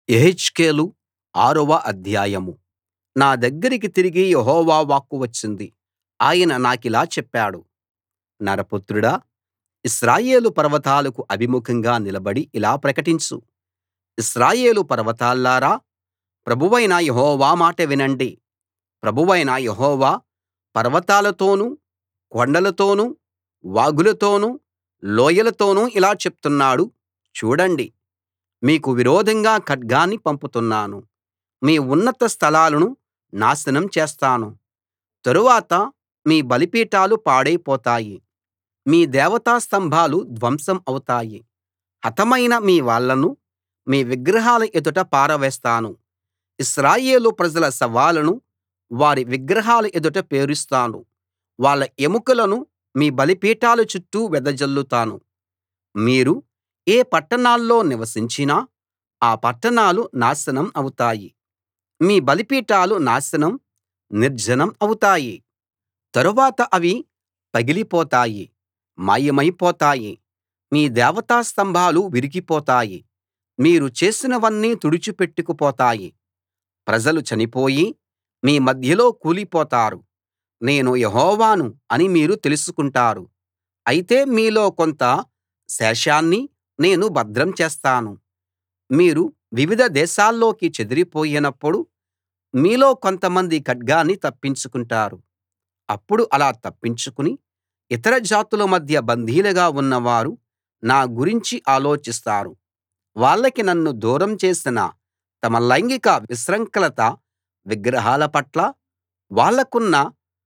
యెహెజ్కేలు ఆరవ అధ్యాయం నా దగ్గరికి తిరిగి యెహోవా వాక్కు వచ్చింది ఆయన నాకిలా చెప్పాడు నరపుత్రుడా ఇశ్రాయేలు పర్వతాలకు అభిముఖంగా నిలబడి ఇలా ప్రకటించు ఇశ్రాయేలు పర్వతాల్లారా ప్రభువైన యెహోవా మాట వినండి ప్రభువైన యెహోవా పర్వతాలతోనూ కొండలతోనూ వాగులతోనూ లోయలతోనూ ఇలా చెప్తున్నాడు చూడండి మీకు విరోధంగా ఖడ్గాన్ని పంపుతున్నాను మీ ఉన్నత స్థలాలను నాశనం చేస్తాను తరువాత మీ బలిపీఠాలు పాడైపోతాయి మీ దేవతా స్తంభాలు ధ్వంసం అవుతాయి హతమైన మీ వాళ్ళను మీ విగ్రహాల ఎదుట పారవేస్తాను ఇశ్రాయేలు ప్రజల శవాలను వారి విగ్రహాల ఎదుట పేరుస్తాను వాళ్ళ ఎముకలను మీ బలిపీఠాల చుట్టూ వెదజల్లుతాను మీరు ఏ పట్టణాల్లో నివసించినా ఆ పట్టణాలు నాశనం అవుతాయి మీ బలిపీఠాలు నాశనం నిర్జనం అవుతాయి తరువాత అవి పగిలిపోతాయి మాయమైపోతాయి మీ దేవతా స్తంభాలు విరిగిపోతాయి మీరు చేసినవన్నీ తుడిచిపెట్టుకుపోతాయి ప్రజలు చనిపోయి మీ మధ్యలో కూలిపోతారు నేను యెహోవాను అని మీరు తెలుసుకుంటారు అయితే మీలో కొంత శేషాన్ని నేను భద్రం చేస్తాను మీరు వివిధ దేశాల్లోకి చెదరిపోయినప్పుడు మీలో కొంతమంది ఖడ్గాన్ని తప్పించుకుంటారు అప్పుడు అలా తప్పించుకుని ఇతర జాతుల మధ్య బందీలుగా ఉన్నవారు నా గురించి ఆలోచిస్తారు వాళ్ళకి నన్ను దూరం చేసిన తమ లైంగిక విశృంఖలత విగ్రహాల పట్ల వాళ్ళకున్న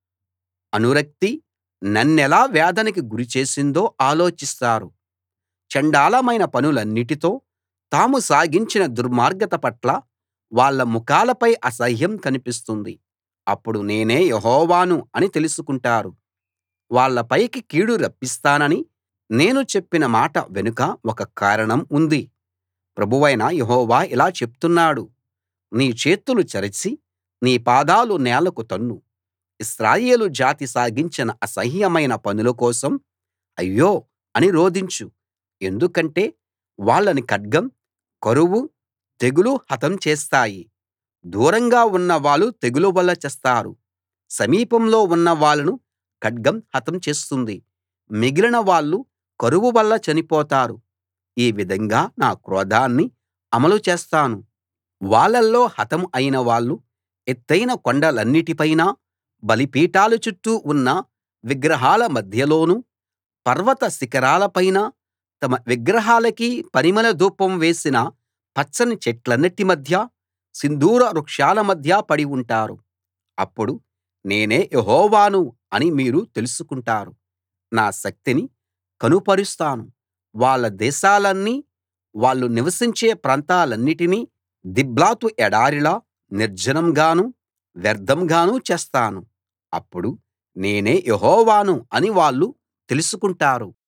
అనురక్తి నన్నెలా వేదనకి గురి చేసిందో ఆలోచిస్తారు చండాలమైన పనులన్నిటితో తాము సాగించిన దుర్మార్గత పట్ల వాళ్ళ ముఖాలపై అసహ్యం కనిపిస్తుంది అప్పుడు నేనే యెహోవాను అని తెలుసుకుంటారు వాళ్ళ పైకి కీడు రప్పిస్తానని నేను చెప్పిన మాట వెనుక ఒక కారణం ఉంది ప్రభువైన యెహోవా ఇలా చెప్తున్నాడు నీ చేతులు చరిచి నీ పాదాలు నేలకు తన్ను ఇశ్రాయేలు జాతి సాగించిన అసహ్యమైన పనుల కోసం అయ్యో అని రోదించు ఎందుకంటే వాళ్ళని ఖడ్గం కరువు తెగులు హతం చేస్తాయి దూరంగా ఉన్నవాళ్ళు తెగులు వల్ల చస్తారు సమీపంలో ఉన్న వాళ్ళను ఖడ్గం హతం చేస్తుంది మిగిలిన వాళ్ళు కరువు వల్ల చనిపోతారు ఈ విధంగా నా క్రోధాన్ని అమలు చేస్తాను వాళ్ళల్లో హతం అయిన వాళ్ళు ఎత్తయిన కొండలన్నిటిపైనా బలిపీఠాల చుట్టూ ఉన్న విగ్రహాల మధ్యలోనూ పర్వత శిఖరాలపైనా తమ విగ్రహాలకి పరిమళ ధూపం వేసిన పచ్చని చెట్లన్నిటి మధ్య సింధూర వృక్షాల మధ్య పడి ఉంటారు అప్పుడు నేనే యెహోవాను అని మీరు తెలుసుకుంటారు నా శక్తిని కనుపరుస్తాను వాళ్ళ దేశాలన్నీ వాళ్ళు నివసించే ప్రాంతాలన్నిటినీ దిబ్లాతు ఎడారిలా నిర్జనంగానూ వ్యర్థంగానూ చేస్తాను అప్పుడు నేనే యెహోవాను అని వాళ్ళు తెలుసుకుంటారు